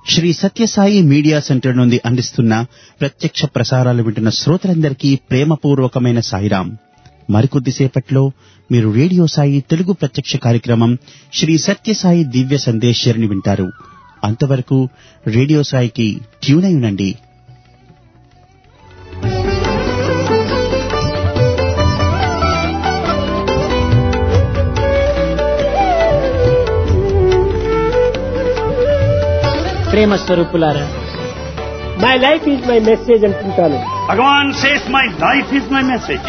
Shri Sathya Sai media centre నుండి అందిస్తున్న ప్రత్యక్ష ప్రసారాలు వింటున్న శ్రోతలందరికీ ప్రేమపూర్వకమైన సాయిరాం మరికొద్దిసేపట్లో మీరు రేడియో సాయి తెలుగు ప్రత్యక్ష కార్యక్రమం శ్రీ సత్యసాయి దివ్య సందేశ్వరిని వింటారు అంతవరకు రేడియో సాయికి ట్యూన్ అయి ఉండండి ప్రేమ స్వరూపులారా my life is my message అంటుంటాను Bhagavan says, My life is my message.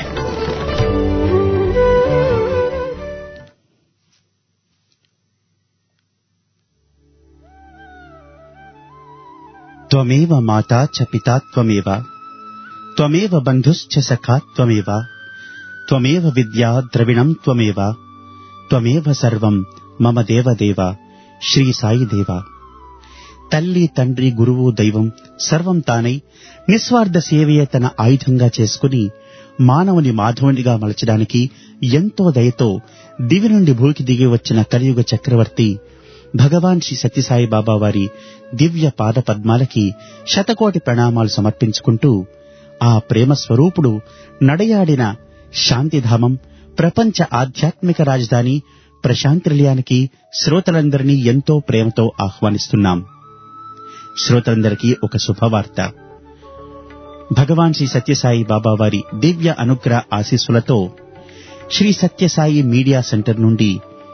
త్వమేవ మాతా చ పితా త్వమేవ త్వమేవ బంధుశ్చ సఖా త్వమేవ త్వమేవ విద్యా ద్రవిణం త్వమేవ త్వమేవ సర్వం మమ దేవదేవ శ్రీ సాయి దేవ తల్లి తండ్రి గురువు దైవం సర్వం తానై నిస్వార్థ సేవయే తన ఆయుధంగా చేసుకుని మానవుని మాధవునిగా మలచడానికి ఎంతో దయతో దివి నుండి భూమికి దిగి వచ్చిన కలియుగ చక్రవర్తి భగవాన్ శ్రీ సత్యసాయి బాబా వారి దివ్య పాద పద్మాలకి శతకోటి ప్రణామాలు సమర్పించుకుంటూ ఆ ప్రేమ స్వరూపుడు నడయాడిన శాంతిధామం ప్రపంచ ఆధ్యాత్మిక రాజధాని ప్రశాంతినిలయానికి శ్రోతలందరినీ ఎంతో ప్రేమతో ఆహ్వానిస్తున్నాం శ్రోతలందరికీ ఒక శుభవార్త భగవాన్ శ్రీ సత్యసాయి బాబా వారి దివ్య అనుగ్రహ ఆశీస్సులతో శ్రీ సత్యసాయి మీడియా సెంటర్ నుండి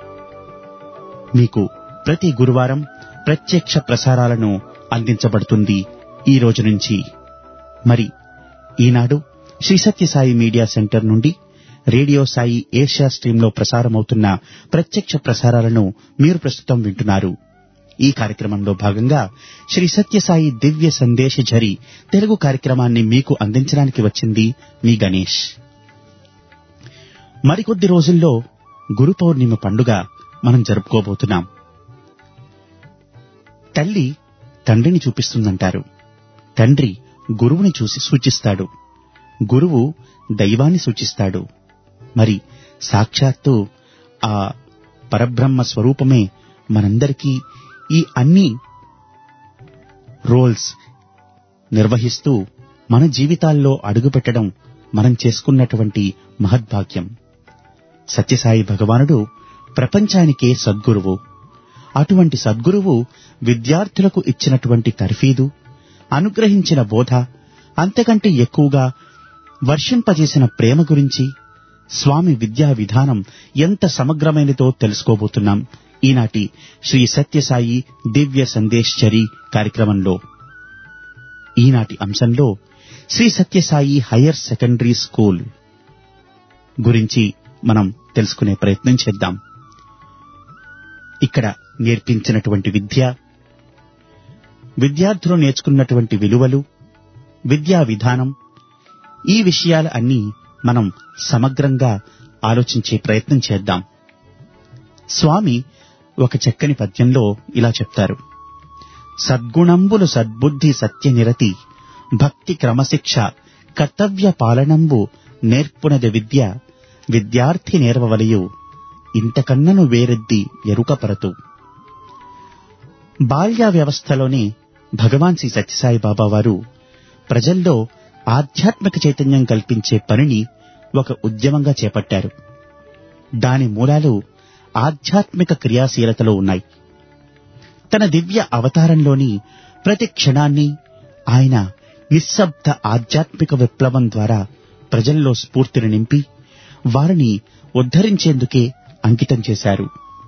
మీకు ప్రతి గురువారం ప్రత్యక్ష ప్రసారాలను అందించబడుతుంది ఈ రోజు నుంచి మరి ఈనాడు శ్రీ సత్యసాయి మీడియా సెంటర్ నుండి రేడియో సాయి ఏషియా స్ట్రీంలో ప్రసారమవుతున్న ప్రత్యక్ష ప్రసారాలను మీరు ప్రస్తుతం వింటున్నారు ఈ కార్యక్రమంలో భాగంగా శ్రీ సత్యసాయి దివ్య సందేశ ఝరి తెలుగు కార్యక్రమాన్ని మీకు అందించడానికి వచ్చింది మీ గణేష్ మరికొద్ది రోజుల్లో గురు పౌర్ణిమ పండుగ మనం జరుపుకోబోతున్నాం తల్లి తండ్రిని చూపిస్తుందంటారు తండ్రి గురువుని చూసి సూచిస్తాడు గురువు దైవాన్ని సూచిస్తాడు మరి సాక్షాత్తు ఆ పరబ్రహ్మ స్వరూపమే మనందరికీ ఈ అన్ని రోల్స్ నిర్వహిస్తూ మన జీవితాల్లో అడుగుపెట్టడం మనం చేసుకున్నటువంటి మహద్భాగ్యం సత్యసాయి భగవానుడు ప్రపంచానికే సద్గురువు అటువంటి సద్గురువు విద్యార్థులకు ఇచ్చినటువంటి తర్ఫీదు అనుగ్రహించిన బోధ అంతకంటే ఎక్కువగా వర్షింపజేసిన ప్రేమ గురించి స్వామి విద్యా విధానం ఎంత సమగ్రమైనదో తెలుసుకోబోతున్నాం ఈనాటి శ్రీ సత్యసాయి దివ్య సందేశ్చరి కార్యక్రమంలో ఈనాటి అంశంలో Shri Sathya Sai higher secondary school గురించి మనం తెలుసుకునే ప్రయత్నం చేద్దాం ఇక్కడ నేర్పించినటువంటి విద్య విద్యార్థులు నేర్చుకున్నటువంటి విలువలు విద్యా విధానం ఈ విషయాలు అన్నీ మనం సమగ్రంగా ఆలోచించే ప్రయత్నం చేద్దాం స్వామి ఒక చక్కని పద్యంలో ఇలా చెప్తారు సద్గుణంబులు సద్బుద్ధి సత్యనిరతి భక్తి క్రమశిక్ష కర్తవ్య పాలనంబు నేర్పునది విద్య విద్యార్థి నేర్వవలయు ఇంతకన్నను వేరెద్ది ఎరుకపరతు బాల్య వ్యవస్థలోనే భగవాన్ శ్రీ సత్యసాయి బాబా వారు ప్రజల్లో ఆధ్యాత్మిక చైతన్యం కల్పించే పనిని ఒక ఉద్యమంగా చేపట్టారు దాని మూలాలు ఆధ్యాత్మిక క్రియాశీలతలో ఉన్నాయి తన దివ్య అవతారంలోని ప్రతి క్షణాన్ని ఆయన నిశ్శబ్ద ఆధ్యాత్మిక విప్లవం ద్వారా ప్రజల్లో స్ఫూర్తిని నింపి వారిని ఉద్ధరించేందుకే అంకితం చేశారు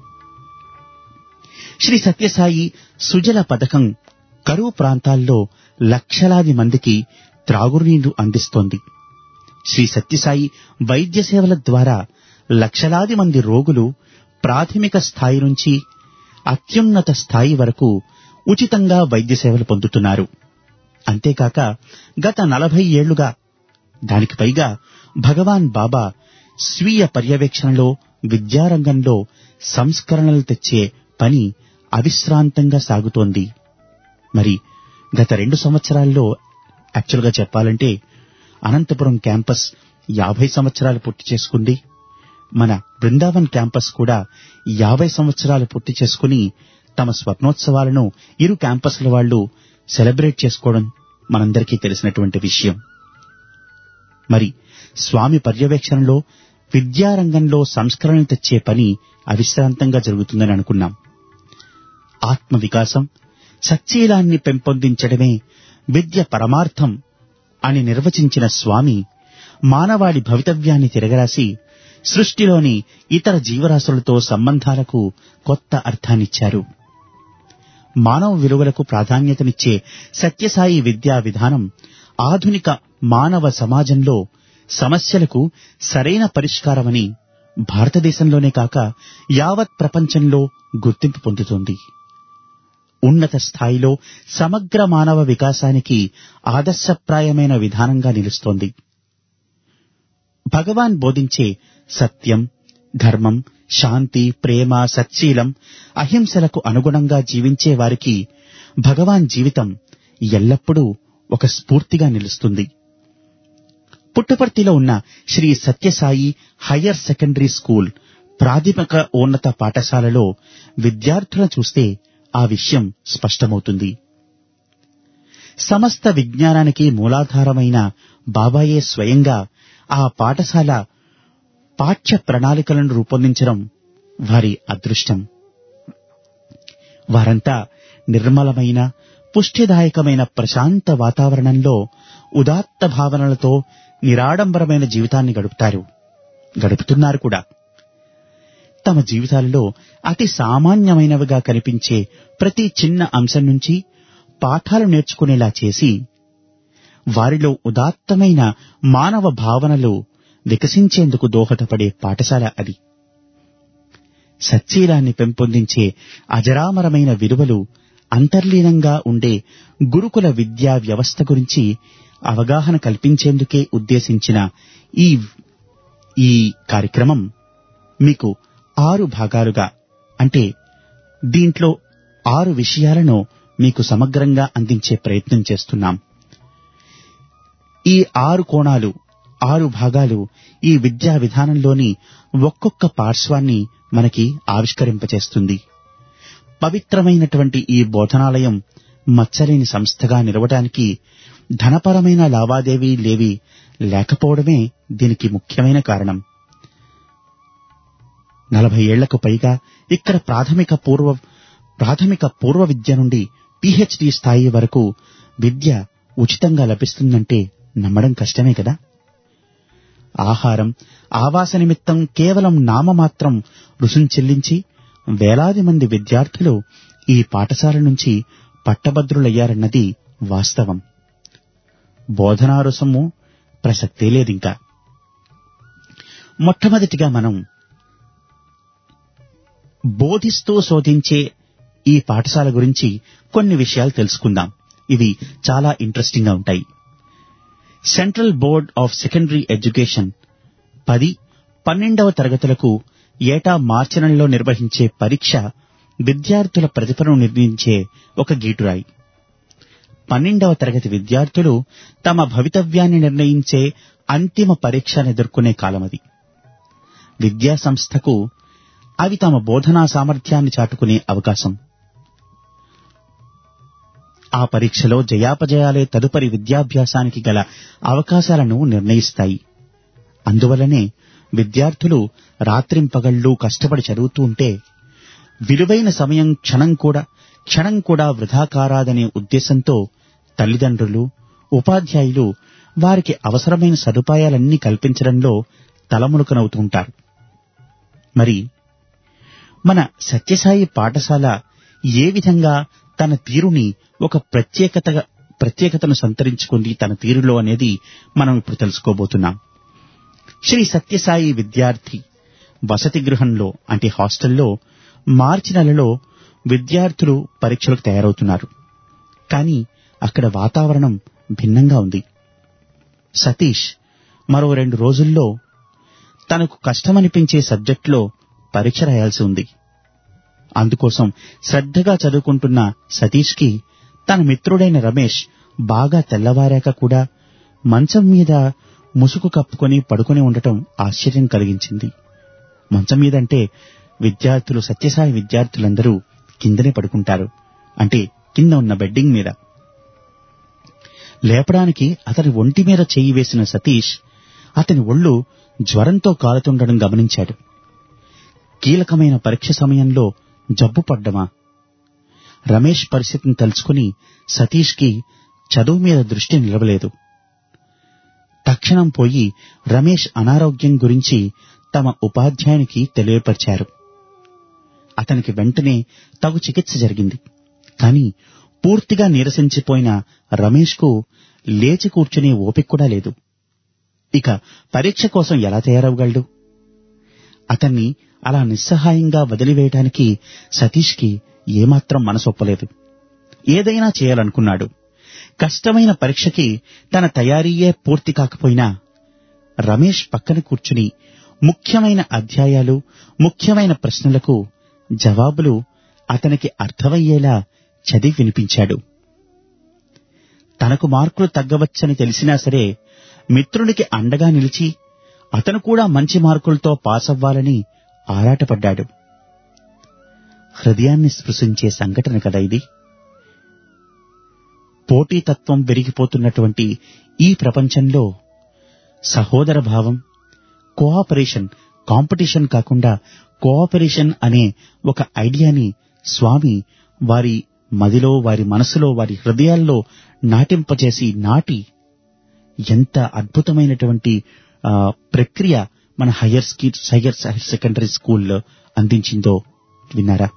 శ్రీ సత్యసాయి సుజల పథకం కరువు ప్రాంతాల్లో లక్షలాది మందికి త్రాగునీరు అందిస్తోంది శ్రీ సత్యసాయి వైద్య సేవల ద్వారా లక్షలాది మంది రోగులు ప్రాథమిక స్థాయి నుంచి అత్యున్నత స్థాయి వరకు ఉచితంగా వైద్య సేవలు పొందుతున్నారు అంతేకాక గత నలభై ఏళ్లుగా దానికి పైగా భగవాన్ బాబా స్వీయ పర్యవేక్షణలో విద్యారంగంలో సంస్కరణలు తెచ్చే పని అవిశ్రాంతంగా సాగుతోంది మరి గత రెండు సంవత్సరాల్లో యాక్చువల్గా చెప్పాలంటే అనంతపురం క్యాంపస్ యాభై సంవత్సరాలు పూర్తి చేసుకుంది మన బృందావన్ క్యాంపస్ కూడా యాభై సంవత్సరాలు పూర్తి చేసుకుని తమ స్వర్ణోత్సవాలను ఇరు క్యాంపస్ల వాళ్ళు సెలబ్రేట్ చేసుకోవడం మనందరికీ తెలిసినటువంటి విషయం మరి స్వామి పర్యవేక్షణలో విద్యారంగంలో సంస్కరణ తెచ్చే పని అవిశ్రాంతంగా జరుగుతుందని అనుకున్నాం ఆత్మ వికాసం సచ్చీలాన్ని పెంపొందించడమే విద్య పరమార్థం అని నిర్వచించిన స్వామి మానవాళి భవితవ్యాన్ని తిరగరాసి సృష్టిలోని ఇతర జీవరాశులతో సంబంధాలకు కొత్త అర్థాన్నిచ్చారు మానవ విలువలకు ప్రాధాన్యతనిచ్చే సత్యసాయి విద్యా విధానం ఆధునిక మానవ సమాజంలో సమస్యలకు సరైన పరిష్కారమని భారతదేశంలోనే కాక యావత్ ప్రపంచంలో గుర్తింపు పొందుతోంది ఉన్నత స్థాయిలో సమగ్ర మానవ వికాసానికి ఆదర్శప్రాయమైన విధానంగా నిలుస్తోంది భగవాన్ బోధించే సత్యం ధర్మం శాంతి ప్రేమ సచ్చీలం అహింసలకు అనుగుణంగా జీవించే వారికి భగవాన్ జీవితం ఎల్లప్పుడూ ఒక స్ఫూర్తిగా నిలుస్తుంది పుట్టపర్తిలో ఉన్న Shri Sathya Sai higher secondary school ప్రాథమిక ఉన్నత పాఠశాలలో విద్యార్థులను చూస్తే ఆ విషయం స్పష్టమవుతుంది సమస్త విజ్ఞానానికి మూలాధారమైన బాబాయే స్వయంగా ఆ పాఠశాల పాఠ్య ప్రణాళికలను రూపొందించడం వారి అదృష్టం వారంతా నిర్మలమైన పుష్టిదాయకమైన ప్రశాంత వాతావరణంలో ఉదాత్త భావనలతో నిరాడంబరమైన జీవితాన్ని గడుపుతారు గడుపుతున్నారు కూడా తమ జీవితాలలో అతి సామాన్యమైనవిగా కనిపించే ప్రతి చిన్న అంశం నుంచి పాఠాలు నేర్చుకునేలా చేసి వారిలో ఉదాత్తమైన మానవ భావనలు వికసించేందుకు దోహదపడే పాఠశాల అది సచ్చీలాన్ని పెంపొందించే అజరామరమైన విలువలు అంతర్లీనంగా ఉండే గురుకుల విద్యా వ్యవస్థ గురించి అవగాహన కల్పించేందుకే ఉద్దేశించిన ఈ ఈ కార్యక్రమం మీకు ఆరు భాగాలుగా అంటే దీంట్లో ఆరు విషయాలను మీకు సమగ్రంగా అందించే ప్రయత్నం చేస్తున్నాం ఈ ఆరు కోణాలు ఆరు భాగాలు ఈ విద్యా విధానంలోని ఒక్కొక్క పార్శ్వాన్ని మనకి ఆవిష్కరింపచేస్తుంది పవిత్రమైనటువంటి ఈ బోధనాలయం మచ్చలేని సంస్థగా నిలవటానికి ధనపరమైన లావాదేవీ లేవి లేకపోవడమే దీనికి ముఖ్యమైన కారణం నలభై ఏళ్లకు పైగా ఇక్కడ ప్రాథమిక పూర్వ ప్రాథమిక పూర్వ విద్య నుండి పిహెచ్డి స్థాయి వరకు విద్య ఉచితంగా లభిస్తుందంటే నమ్మడం కష్టమే కదా ఆహారం ఆవాస నిమిత్తం కేవలం నామమాత్రం రుసుం చెల్లించి వేలాది మంది విద్యార్థులు ఈ పాఠశాల నుంచి పట్టభద్రులయ్యారన్నది వాస్తవం బోధనా రుసము ప్రసక్తే లేదింకా మొట్టమొదటిగా మనం బోధిస్తూ శోధించే ఈ పాఠశాల గురించి కొన్ని విషయాలు తెలుసుకుందాం ఇవి చాలా ఇంట్రెస్టింగ్ గా ఉంటాయి central board of secondary education పది పన్నెండవ తరగతులకు ఏటా మార్చి నెలలో నిర్వహించే పరీక్ష విద్యార్థుల ప్రతిభను నిర్ణయించే ఒక గీటురాయి పన్నెండవ తరగతి విద్యార్థులు తమ భవితవ్యాన్ని నిర్ణయించే అంతిమ పరీక్షను ఎదుర్కొనే కాలమది విద్యా సంస్థకు అవి తమ బోధనా సామర్థ్యాన్ని చాటుకునే అవకాశం ఆ పరీక్షలో జయాపజయాలే తదుపరి విద్యాభ్యాసానికి గల అవకాశాలను నిర్ణయిస్తాయి అందువలనే విద్యార్థులు రాత్రింపగళ్ళు కష్టపడి చదువుతూ ఉంటే విలువైన సమయం క్షణం కూడా క్షణం కూడా వృధా కారాదనే ఉద్దేశంతో తల్లిదండ్రులు ఉపాధ్యాయులు వారికి అవసరమైన సదుపాయాలన్నీ కల్పించడంలో తలమునకనవుతుంటారు మరి మన సత్యసాయి పాఠశాల ఏ విధంగా తన తీరుని ఒక ప్రత్యేకత ప్రత్యేకతను సంతరించుకుంది తన తీరులో అనేది మనం ఇప్పుడు తెలుసుకోబోతున్నాం శ్రీ సత్యసాయి విద్యార్థి వసతి గృహంలో అంటే హాస్టల్లో మార్చి నెలలో విద్యార్థులు పరీక్షలకు తయారవుతున్నారు కానీ అక్కడ వాతావరణం భిన్నంగా ఉంది సతీష్ మరో రెండు రోజుల్లో తనకు కష్టమనిపించే సబ్జెక్టులో పరీక్ష రాయాల్సి ఉంది అందుకోసం శ్రద్ధగా చదువుకుంటున్న సతీష్కి తన మిత్రుడైన రమేష్ బాగా తెల్లవారాక కూడా మంచం మీద ముసుగు కప్పుకొని పడుకొని ఉండటం ఆశ్చర్యం కలిగించింది మంచం మీదంటే విద్యార్థులు సత్యసాయి విద్యార్థులందరూ కిందనే పడుకుంటారు అంటే కింద ఉన్న బెడ్డింగ్ మీద లేపడానికి అతని ఒంటి మీద చెయ్యి వేసిన సతీష్ అతని ఒళ్ళు జ్వరంతో కాలుతుండడం గమనించాడు కీలకమైన పరీక్ష సమయంలో జబ్బు పడ్డమా రమేష్ పరిస్థితిని తలుచుకుని సతీష్కి చదువు మీద దృష్టి నిలవలేదు తక్షణం పోయి రమేష్ అనారోగ్యం గురించి తమ ఉపాధ్యాయునికి తెలియపరిచారు అతనికి వెంటనే తగు చికిత్స జరిగింది కాని పూర్తిగా నీరసించిపోయిన రమేష్కు లేచి కూర్చునే ఓపిక కూడా లేదు ఇక పరీక్ష కోసం ఎలా తయారవగలడు అతన్ని అలా నిస్సహాయంగా వదిలివేయటానికి సతీష్కి ఏమాత్రం మనసొప్పలేదు ఏదైనా చేయాలనుకున్నాడు కష్టమైన పరీక్షకి తన తయారీయే పూర్తి కాకపోయినా రమేష్ పక్కన కూర్చుని ముఖ్యమైన అధ్యాయాలు ముఖ్యమైన ప్రశ్నలకు జవాబులు అతనికి అర్థమయ్యేలా చదివి వినిపించాడు తనకు మార్కులు తగ్గవచ్చని తెలిసినా సరే మిత్రుడికి అండగా నిలిచి అతను కూడా మంచి మార్కులతో పాస్ అవ్వాలని ఆరాటపడ్డాడు హృదయాన్ని స్పృశించే సంఘటన కదా ఇది పోటీతత్వం పెరిగిపోతున్నటువంటి ఈ ప్రపంచంలో సహోదర భావం కోఆపరేషన్ కాంపిటీషన్ కాకుండా కోఆపరేషన్ అనే ఒక ఐడియాని స్వామి వారి మదిలో వారి మనసులో వారి హృదయాల్లో నాటింపచేసి నాటి ఎంత అద్భుతమైనటువంటి ఆ, ప్రక్రియ మన హయ్యర్ స్కీ హయ్యర్ హైయర్ సెకండరీ స్కూల్లో అందించిందో విన్నారా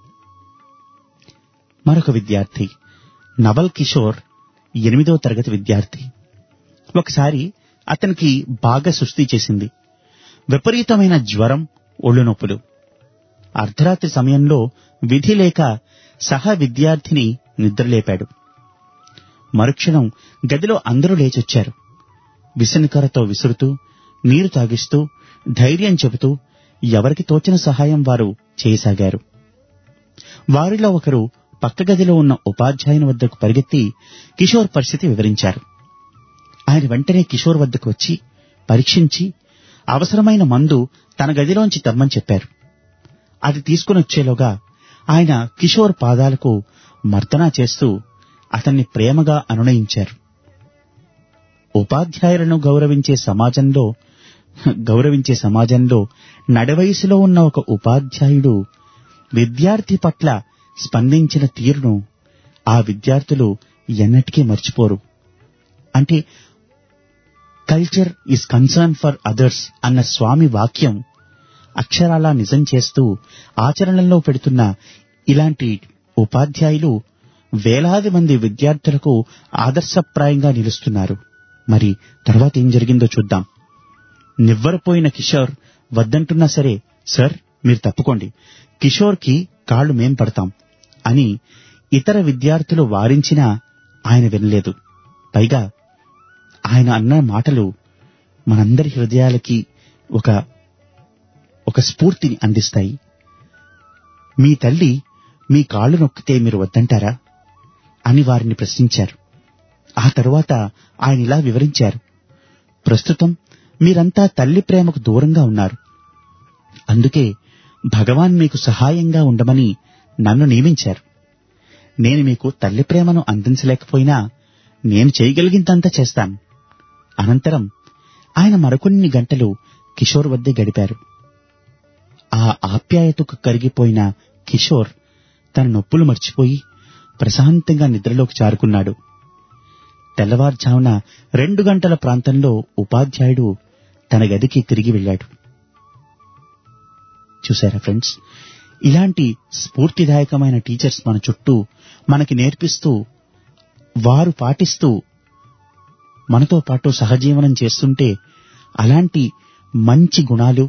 మరొక విద్యార్థి నవల్ కిషోర్ ఎనిమిదో తరగతి విద్యార్థి ఒకసారి అతనికి బాగా సుస్థి చేసింది విపరీతమైన జ్వరం ఒళ్ళు నొప్పులు అర్ధరాత్రి సమయంలో విధి లేక సహ విద్యార్థిని నిద్రలేపాడు మరుక్షణం గదిలో అందరూ లేచొచ్చారు విసనకరతో విసురుతూ నీరు తాగిస్తూ ధైర్యం చెబుతూ ఎవరికి తోచిన సహాయం వారు చేయసాగారు వారిలో ఒకరు పక్క గదిలో ఉన్న ఉపాధ్యాయుని వద్దకు పరిగెత్తి కిషోర్ పరిస్థితి వివరించారు ఆయన వెంటనే కిషోర్ వద్దకు వచ్చి పరీక్షించి అవసరమైన మందు తన గదిలోంచి తెమ్మని చెప్పారు అది తీసుకుని వచ్చేలోగా ఆయన కిషోర్ పాదాలకు మర్దనా చేస్తూ అతన్ని ప్రేమగా అనునయించారు ఉపాధ్యాయులను గౌరవించే సమాజంలో గౌరవించే సమాజంలో నడవయసులో ఉన్న ఒక ఉపాధ్యాయుడు విద్యార్థి పట్ల స్పందించిన తీరును ఆ విద్యార్థులు ఎన్నటికీ మర్చిపోరు అంటే culture is concern for others అన్న స్వామి వాక్యం అక్షరాలా నిజం చేస్తూ ఆచరణలో పెడుతున్న ఇలాంటి ఉపాధ్యాయులు వేలాది మంది విద్యార్థులకు ఆదర్శప్రాయంగా నిలుస్తున్నారు మరి తర్వాత ఏం జరిగిందో చూద్దాం నివ్వరపోయిన కిషోర్ వద్దంటున్నా సరే సార్ మీరు తప్పుకోండి కిషోర్కి కాళ్ళు మేం పడతాం అని ఇతర విద్యార్థులు వారించినా ఆయన వినలేదు పైగా ఆయన అన్న మాటలు మనందరి హృదయాలకి ఒక ఒక స్ఫూర్తిని అందిస్తాయి మీ తల్లి మీ కాళ్ళు నొక్కితే మీరు వద్దంటారా అని వారిని ప్రశ్నించారు ఆ తరువాత ఆయన ఇలా వివరించారు ప్రస్తుతం మీరంతా తల్లి ప్రేమకు దూరంగా ఉన్నారు అందుకే భగవాన్ మీకు సహాయంగా ఉండమని నన్ను నియమించారు నేను మీకు తల్లి ప్రేమను అందించలేకపోయినా నేను చేయగలిగిందంతా చేస్తాను అనంతరం ఆయన మరికొన్ని గంటలు కిషోర్ వద్దే గడిపారు ఆ ఆప్యాయతకు కరిగిపోయిన కిషోర్ తన నొప్పులు మర్చిపోయి ప్రశాంతంగా నిద్రలోకి జారుకున్నాడు తెల్లవారుజామున రెండు గంటల ప్రాంతంలో ఉపాధ్యాయుడు తన గదికి తిరిగి వెళ్ళాడు చూసారా ఫ్రెండ్స్ ఇలాంటి స్ఫూర్తిదాయకమైన టీచర్స్ మన చుట్టూ మనకి నేర్పిస్తూ వారు పాటిస్తూ మనతో పాటు సహజీవనం చేస్తుంటే అలాంటి మంచి గుణాలు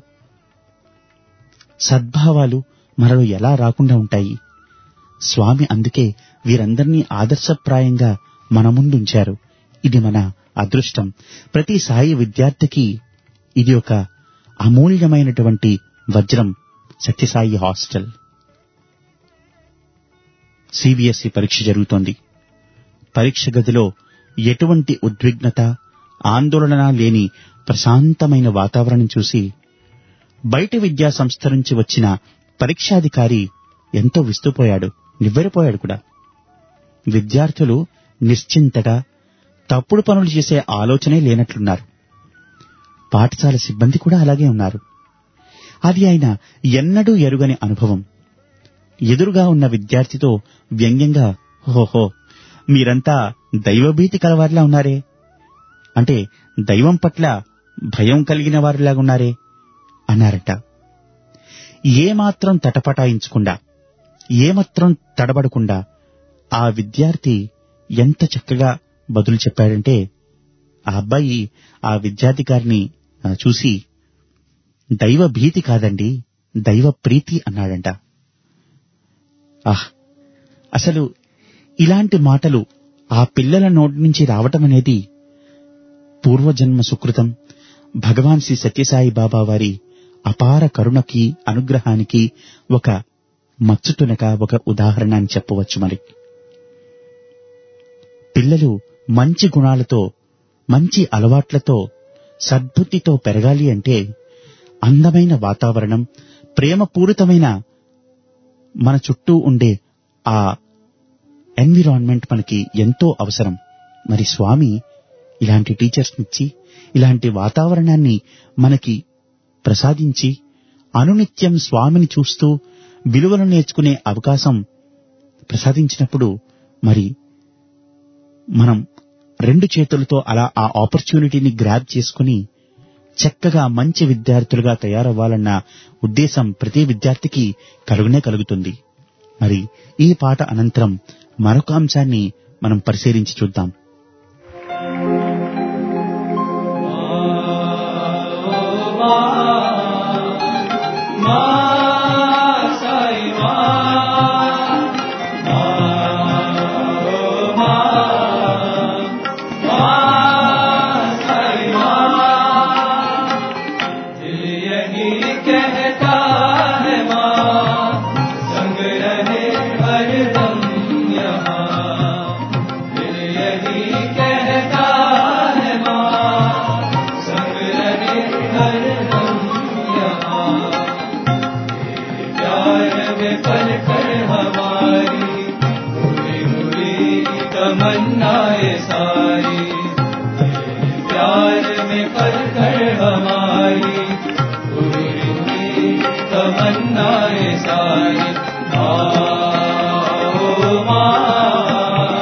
సద్భావాలు మనలో ఎలా రాకుండా ఉంటాయి స్వామి అందుకే వీరందరినీ ఆదర్శప్రాయంగా మన ముందుంచారు ఇది మన అదృష్టం ప్రతి సాయి విద్యార్థికి ఇది ఒక అమూల్యమైనటువంటి వజ్రం సత్యసాయి హాస్టల్ సిబిఎస్ఈ పరీక్ష జరుగుతోంది పరీక్ష గదిలో ఎటువంటి ఉద్విగ్నత ఆందోళన లేని ప్రశాంతమైన వాతావరణం చూసి బయట విద్యా సంస్థ నుంచి వచ్చిన పరీక్షాధికారి ఎంతో విస్తుపోయాడు నివ్వెరపోయాడు కూడా విద్యార్థులు నిశ్చింతగా తప్పుడు పనులు చేసే ఆలోచనే లేనట్లున్నారు పాఠశాల సిబ్బంది కూడా అలాగే ఉన్నారు అది ఆయన ఎన్నడూ ఎరుగని అనుభవం ఎదురుగా ఉన్న విద్యార్థితో వ్యంగ్యంగా ఓహో మీరంతా దైవభీతి కలవారిలా ఉన్నారే అంటే దైవం పట్ల భయం కలిగిన వారిలాగా ఉన్నారే అన్నారట ఏమాత్రం తటపటాయించకుండా ఏమాత్రం తడబడకుండా ఆ విద్యార్థి ఎంత చక్కగా బదులు చెప్పాడంటే ఆ అబ్బాయి ఆ విద్యార్థి గారిని ఆ, చూసి దైవ భీతి కాదండి దైవ ప్రీతి అన్నాడంట ఆహ్ అసలు ఇలాంటి మాటలు ఆ పిల్లల నోటి నుంచి రావటం అనేది పూర్వజన్మ సుకృతం భగవాన్ శ్రీ సత్యసాయి బాబా వారి అపార కరుణకి అనుగ్రహానికి ఒక మచ్చుతునక ఒక ఉదాహరణ అని చెప్పవచ్చు మరి పిల్లలు మంచి గుణాలతో మంచి అలవాట్లతో సద్బుద్ధితో పెరగాలి అంటే అందమైన వాతావరణం ప్రేమపూరితమైన మన చుట్టూ ఉండే ఆ ఎన్విరాన్మెంట్ మనకి ఎంతో అవసరం మరి స్వామి ఇలాంటి టీచర్స్ ఇచ్చి ఇలాంటి వాతావరణాన్ని మనకి ప్రసాదించి అనునిత్యం స్వామిని చూస్తూ విలువలు నేర్చుకునే అవకాశం ప్రసాదించినప్పుడు మరి మనం రెండు చేతులతో అలా ఆ ఆపర్చునిటీని గ్రాబ్ చేసుకుని చక్కగా మంచి విద్యార్థులుగా తయారవ్వాలన్న ఉద్దేశం ప్రతి విద్యార్థికి కలుగునే కలుగుతుంది మరి ఈ పాట అనంతరం మరొక అంశాన్ని మనం పరిశీలించి చూద్దాం तमन्नाए सारी प्यार में पल कर हमारी पूरी हुई तमन्नाए सारी आओ माँ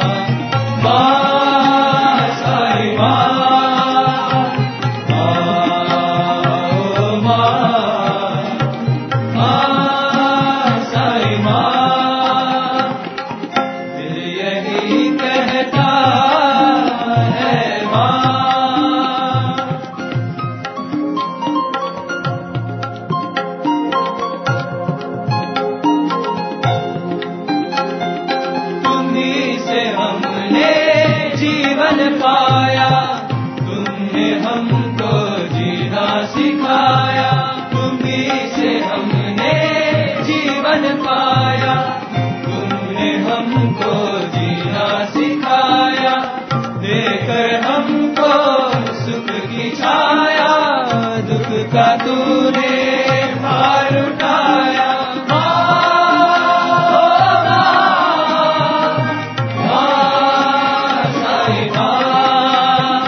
माँ साई माँ आओ माँ माँ साई माँ दिल यही कहता है माँ तुम्ही से हमने जीवन पाया तुमने हमको जीना सिखाया तुम्ही से हमने जीवन पाया तुमने हमको जीना सिखाया देकर हमको सुख की छाया दुख का तूने भार उठाया माँ, माँ, साई माँ,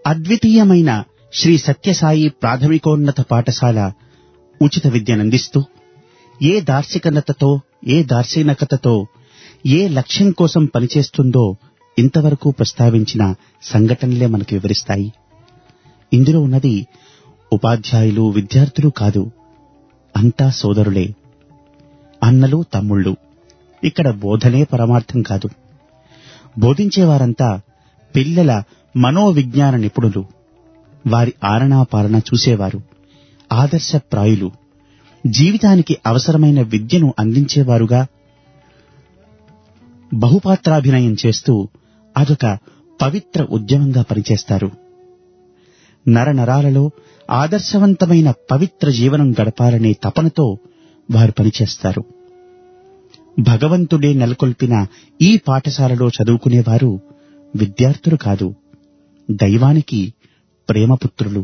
అద్వితీయమైన శ్రీ సత్యసాయి ప్రాథమికోన్నత పాఠశాల ఉచిత విద్యనందిస్తూ ఏ దార్శనికతతో ఏ దార్శనికతతో ఏ లక్ష్యం కోసం పనిచేస్తుందో ఇంతవరకు ప్రస్తావించిన సంఘటనలే మనకు వివరిస్తాయి ఇందులో ఉన్నది ఉపాధ్యాయులు విద్యార్థులు కాదు అంతా సోదరులే అన్నలు తమ్ముళ్ళు ఇక్కడ బోధనే పరమార్థం కాదు బోధించేవారంతా పిల్లల మనోవిజ్ఞాన నిపుణులు వారి ఆరణా పాలన చూసేవారు ఆదర్శప్రాయులు జీవితానికి అవసరమైన విద్యను అందించేవారుగా బహుపాత్రాభినయం చేస్తూ అదొక పవిత్ర ఉద్యమంగా పనిచేస్తారు నరనరాలలో ఆదర్శవంతమైన పవిత్ర జీవనం గడపాలనే తపనతో వారు పనిచేస్తారు భగవంతుడే నెలకొల్పిన ఈ పాఠశాలలో చదువుకునేవారు విద్యార్థులు కాదు దైవానికి ప్రేమపుత్రులు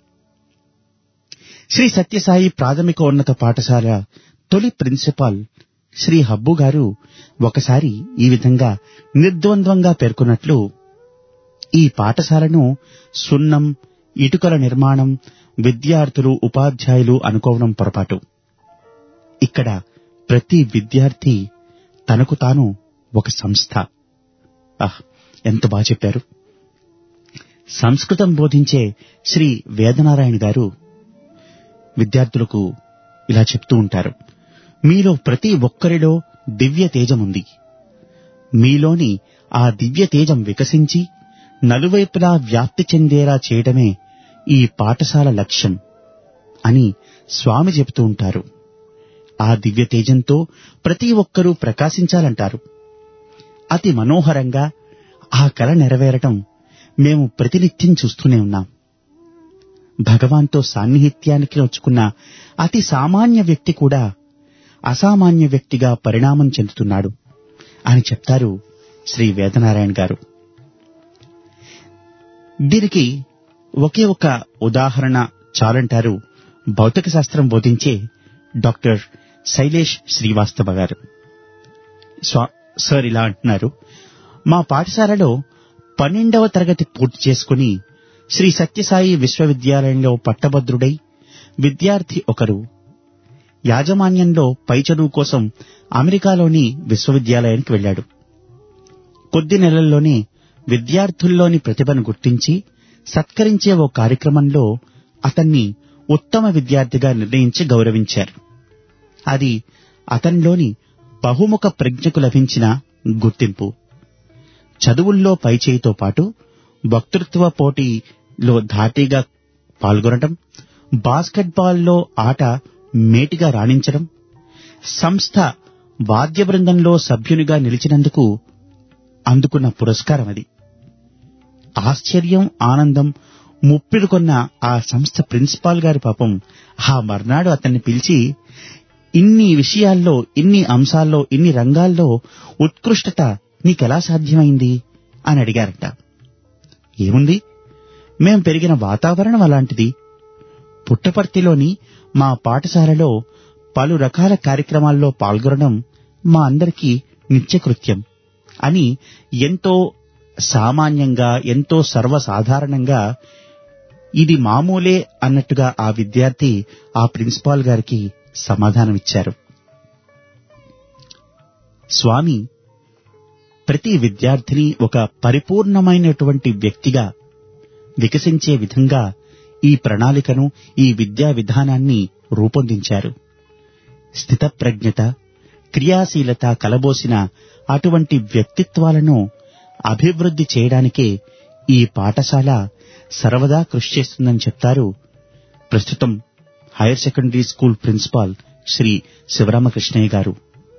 శ్రీ సత్యసాయి ప్రాథమిక ఉన్నత పాఠశాల తొలి ప్రిన్సిపాల్ శ్రీ హబ్బు గారు ఒకసారి ఈ విధంగా నిర్ద్వంద్వంగా పేర్కొన్నట్లు ఈ పాఠశాలను సున్నం ఇటుకల నిర్మాణం విద్యార్థులు ఉపాధ్యాయులు అనుకోవడం పొరపాటు ఇక్కడ ప్రతి విద్యార్థి తనకు తాను ఒక సంస్థ ఆహ్ ఎంత బాగా చెప్పారు సంస్కృతం బోధించే శ్రీ వేదనారాయణ గారు విద్యార్థులకు ఇలా చెప్తూ ఉంటారు మీలో ప్రతి ఒక్కరిలో దివ్య తేజం ఉంది మీలోని ఆ దివ్య తేజం వికసించి నలువైపులా వ్యాప్తి చెందేలా చేయడమే ఈ పాఠశాల లక్ష్యం అని స్వామి చెబుతూ ఉంటారు ఆ దివ్య తేజంతో ప్రతి ఒక్కరూ ప్రకాశించాలంటారు అతి మనోహరంగా ఆ కల నెరవేరటం మేము ప్రతినిత్యం చూస్తూనే ఉన్నాం భగవాన్తో సాన్నిహిత్యానికి నొచ్చుకున్న అతి సామాన్య వ్యక్తి కూడా అసామాన్య వ్యక్తిగా పరిణామం చెందుతున్నాడు అని చెప్తారు శ్రీ వేదనారాయణ గారు దీనికి ఒకే ఒక ఉదాహరణ చాలంటారు భౌతిక శాస్త్రం బోధించే డాక్టర్ శైలేష్ శ్రీవాస్తవ గారు స్వా- సార్ ఇలా అంటున్నారు మా పాఠశాలలో పన్నెండవ తరగతి పూర్తి చేసుకుని శ్రీ సత్యసాయి విశ్వవిద్యాలయంలో పట్టభద్రుడై విద్యార్థి ఒకరు యాజమాన్యంలో పై చదువు కోసం అమెరికాలోని విశ్వవిద్యాలయానికి వెళ్ళాడు కొద్ది నెలల్లోనే విద్యార్థుల్లోని ప్రతిభను గుర్తించి సత్కరించే ఓ కార్యక్రమంలో అతన్ని ఉత్తమ విద్యార్థిగా నిర్ణయించి గౌరవించారు అది అతనిలోని బహుముఖ ప్రజ్ఞకు లభించిన గుర్తింపు చదువుల్లో పైచేయితో పాటు వక్తృత్వ పోటీలో ధాటీగా పాల్గొనడం బాస్కెట్బాల్లో ఆట మేటిగా రాణించడం సంస్థ వాద్య బృందంలో సభ్యునిగా నిలిచినందుకు అందుకున్న పురస్కారం అది ఆశ్చర్యం ఆనందం ముప్పిడి కొన్న ఆ సంస్థ ప్రిన్సిపాల్ గారి పాపం ఆ మర్నాడు అతన్ని పిలిచి ఇన్ని విషయాల్లో ఇన్ని అంశాల్లో ఇన్ని రంగాల్లో ఉత్కృష్టత నీకెలా సాధ్యమైంది అని అడిగారట ఏముంది మేం పెరిగిన వాతావరణం అలాంటిది పుట్టపర్తిలోని మా పాఠశాలలో పలు రకాల కార్యక్రమాల్లో పాల్గొనడం మా అందరికీ నిత్యకృత్యం అని ఎంతో సామాన్యంగా ఎంతో సర్వసాధారణంగా ఇది మామూలే అన్నట్టుగా ఆ విద్యార్థి ఆ ప్రిన్సిపాల్ గారికి సమాధానమిచ్చారు స్వామి ప్రతి విద్యార్థిని ఒక పరిపూర్ణమైనటువంటి వ్యక్తిగా వికసించే విధంగా ఈ ప్రణాళికను ఈ విద్యా విధానాన్ని రూపొందించారు స్థితప్రజ్ఞత క్రియాశీలత కలబోసిన అటువంటి వ్యక్తిత్వాలను అభివృద్ధి చేయడానికే ఈ పాఠశాల సర్వదా కృషి చేస్తుందని చెప్తారు ప్రస్తుతం higher secondary school principal Shri Sivaramakrishnaiah garu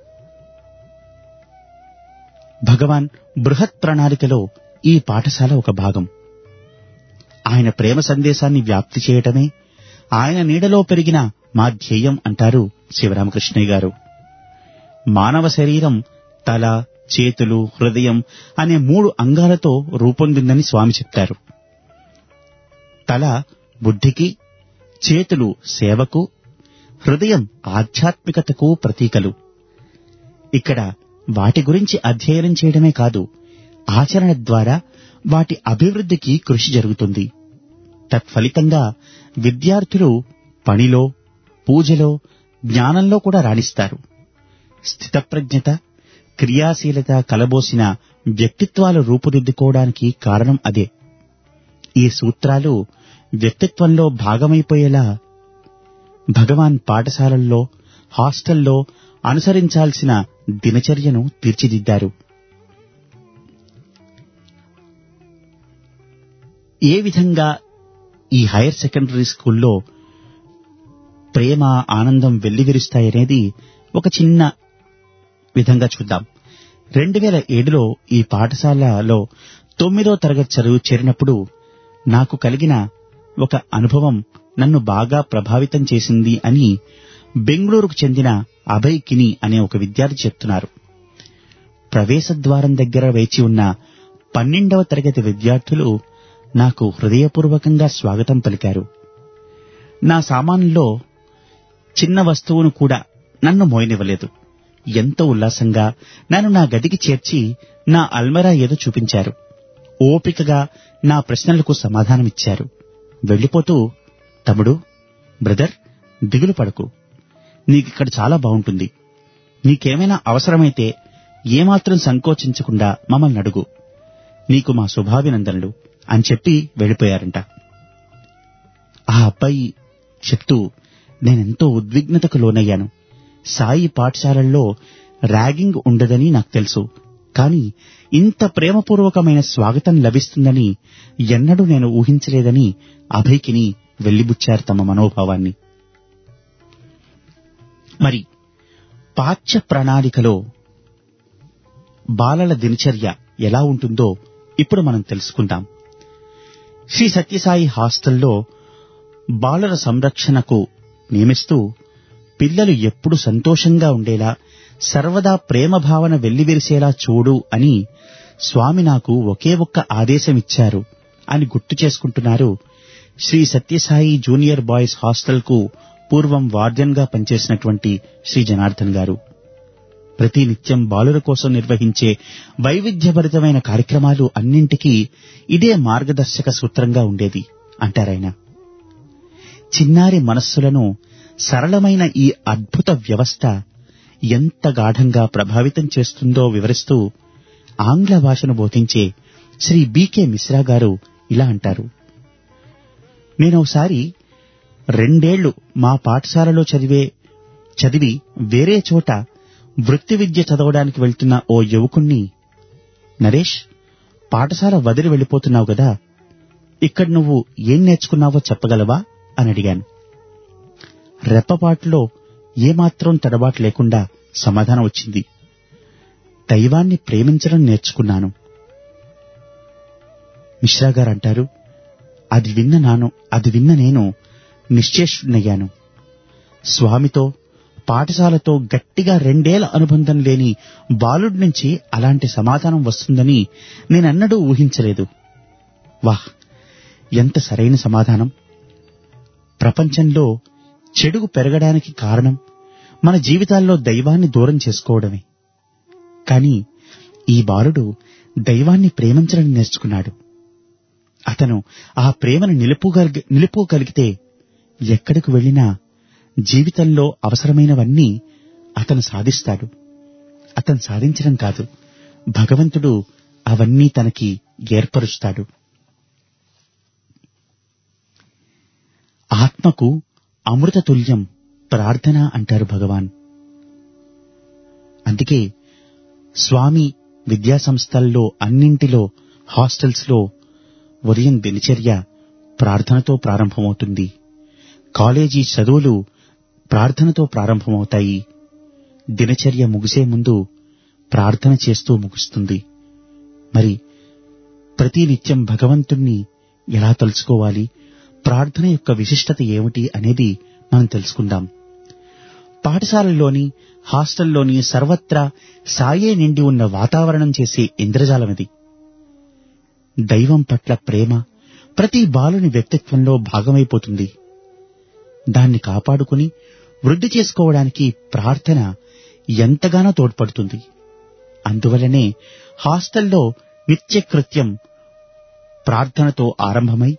Bhagavan బృహత్ ప్రణాళికలో ఈ పాఠశాల ఒక భాగం ఆయన ప్రేమ సందేశాన్ని వ్యాప్తి చేయటమే ఆయన నీడలో పెరిగిన మా ధ్యేయం అంటారు శివరామకృష్ణయ్య గారు మానవ శరీరం తల చేతులు హృదయం అనే మూడు అంగాలతో రూపొందిందని స్వామి చెప్తారు తల బుద్ధికి చేతులు సేవకు హృదయం ఆధ్యాత్మికతకు ప్రతీకలు ఇక్కడ వాటి గురించి అధ్యయనం చేయడమే కాదు ఆచరణ ద్వారా వాటి అభివృద్ధికి కృషి జరుగుతుంది తత్ఫలితంగా విద్యార్థులు పనిలో పూజలో జ్ఞానంలో కూడా రాణిస్తారు స్థితప్రజ్ఞత క్రియాశీలత కలబోసిన వ్యక్తిత్వాలు రూపుదిద్దుకోవడానికి కారణం అదే ఈ సూత్రాలు వ్యక్తిత్వంలో భాగమైపోయేలా భగవాన్ పాఠశాలల్లో హాస్టల్లో అనుసరించాల్సిన దినచర్యను తీర్చిదిద్దారు ఏ విధంగా ఈ హైయర్ సెకండరీ స్కూల్లో ప్రేమ ఆనందం వెల్లివిరుస్తాయనేది ఒక చిన్న విధంగా చూద్దాం రెండు వేల ఏడులో ఈ పాఠశాలలో తొమ్మిదో తరగతి చదువు చేరినప్పుడు నాకు కలిగిన ఒక అనుభవం నన్ను బాగా ప్రభావితం చేసింది అని బెంగళూరుకు చెందిన అభయ్ కిని అనే ఒక విద్యార్థి చెప్తున్నారు ప్రవేశ ద్వారం దగ్గర వేచి ఉన్న పన్నెండవ తరగతి విద్యార్థులు నాకు హృదయపూర్వకంగా స్వాగతం పలికారు నా సామాన్లో చిన్న వస్తువును కూడా నన్ను మోయనివ్వలేదు ఎంతో ఉల్లాసంగా నన్ను నా గదికి చేర్చి నా అల్మరా ఏదో చూపించారు ఓపికగా నా ప్రశ్నలకు సమాధానమిచ్చారు వెళ్ళిపోతూ తమ్ముడు బ్రదర్ దిగులు పడకు నీకిక్కడ చాలా బాగుంటుంది నీకేమైనా అవసరమైతే ఏమాత్రం సంకోచించకుండా మమ్మల్ని అడుగు నీకు మా శుభాభినందనలు అని చెప్పి వెళ్ళిపోయారంట ఆ అబ్బాయి చెప్తూ నేనెంతో ఉద్విగ్నతకు లోనయ్యాను సాయి పాఠశాలల్లో ర్యాగింగ్ ఉండదని నాకు తెలుసు కాని ఇంత ప్రేమపూర్వకమైన స్వాగతం లభిస్తుందని ఎన్నడూ నేను ఊహించలేదని అభయ్కిని వెళ్లిబుచ్చారు తమ మనోభావాన్ని మరి పాఠ్య ప్రణాళికలో బాలల దినచర్య ఎలా ఉంటుందో ఇప్పుడు మనం తెలుసుకుందాం శ్రీ సత్యసాయి హాస్టల్లో బాలల సంరక్షణకు నియమిస్తూ పిల్లలు ఎప్పుడు సంతోషంగా ఉండేలా సర్వదా ప్రేమ భావన వెల్లివిరిసేలా చూడు అని స్వామి నాకు ఒకే ఒక్క ఆదేశమిచ్చారు అని గుర్తు చేసుకుంటున్నారు శ్రీ సత్యసాయి జూనియర్ బాయ్స్ హాస్టల్కు పూర్వం వార్డెన్ గా పనిచేసినటువంటి శ్రీ జనార్దన్ గారు ప్రతి నిత్యం బాలుర కోసం నిర్వహించే వైవిధ్యభరితమైన కార్యక్రమాలు అన్నింటికీ ఇదే మార్గదర్శక సూత్రంగా ఉండేది అంటారాయన చిన్నారి మనస్సులను సరళమైన ఈ అద్భుత వ్యవస్థ ఎంత గాఢంగా ప్రభావితం చేస్తుందో వివరిస్తూ ఆంగ్ల భాషను బోధించే శ్రీ బీకే మిశ్రా గారు ఇలా అంటారు నేనోసారి రెండేళ్లు మా పాఠశాలలో చదివే చదివి వేరే చోట వృత్తి విద్య చదవడానికి వెళ్తున్న ఓ యువకుణ్ణి నరేష్ పాఠశాల వదిలి వెళ్ళిపోతున్నావు గదా ఇక్కడ నువ్వు ఏం నేర్చుకున్నావో చెప్పగలవా అని అడిగాను రెప్పపాటులో ఏమాత్రం తడబాటు లేకుండా సమాధానం వచ్చింది దైవాన్ని ప్రేమించడం నేర్చుకున్నాను మిశ్రా గారు అంటారు అది విన్న నాను అది విన్న నేను నిశ్చేష్టునయ్యాను స్వామితో పాఠశాలతో గట్టిగా రెండేళ్ల అనుబంధం లేని బాలుడి నుంచి అలాంటి సమాధానం వస్తుందని నేనన్నడూ ఊహించలేదు వాహ్ ఎంత సరైన సమాధానం ప్రపంచంలో చెడుగు పెరగడానికి కారణం మన జీవితాల్లో దైవాన్ని దూరం చేసుకోవడమే కాని ఈ బాలుడు దైవాన్ని ప్రేమించడం నేర్చుకున్నాడు అతను ఆ ప్రేమను నిలుపుగలిగి నిలుపుకోగలిగితే ఎక్కడికి వెళ్ళినా జీవితంలో అవసరమైనవన్నీ అతను సాధిస్తాడు అతను సాధించడం కాదు భగవంతుడు అవన్నీ తనకి ఏర్పరుస్తాడు ఆత్మకు అమృత తుల్యం ప్రార్థన అంటారు భగవాన్ అందుకే స్వామి విద్యా సంస్థల్లో అన్నింటిలో హాస్టల్స్ లో ఉదయం దినచర్య ప్రార్థనతో ప్రారంభమవుతుంది కాలేజీ చదువులు ప్రార్థనతో ప్రారంభమవుతాయి దినచర్య ముగిసే ముందు ప్రార్థన చేస్తూ ముగుస్తుంది మరి ప్రతి నిత్యం భగవంతుణ్ణి ఎలా తలుచుకోవాలి ప్రార్థన యొక్క విశిష్టత ఏమిటి అనేది మనం తెలుసుకుందాం పాఠశాలల్లోని హాస్టల్లోని సర్వత్రా సాయే నిండి ఉన్న వాతావరణం చేసే ఇంద్రజాలమిది దైవం పట్ల ప్రేమ ప్రతి బాలుని వ్యక్తిత్వంలో భాగమైపోతుంది దాన్ని కాపాడుకుని వృద్ధి చేసుకోవడానికి ప్రార్థన ఎంతగానో తోడ్పడుతుంది అందువలనే హాస్టల్లో నిత్యకృత్యం ప్రార్థనతో ఆరంభమై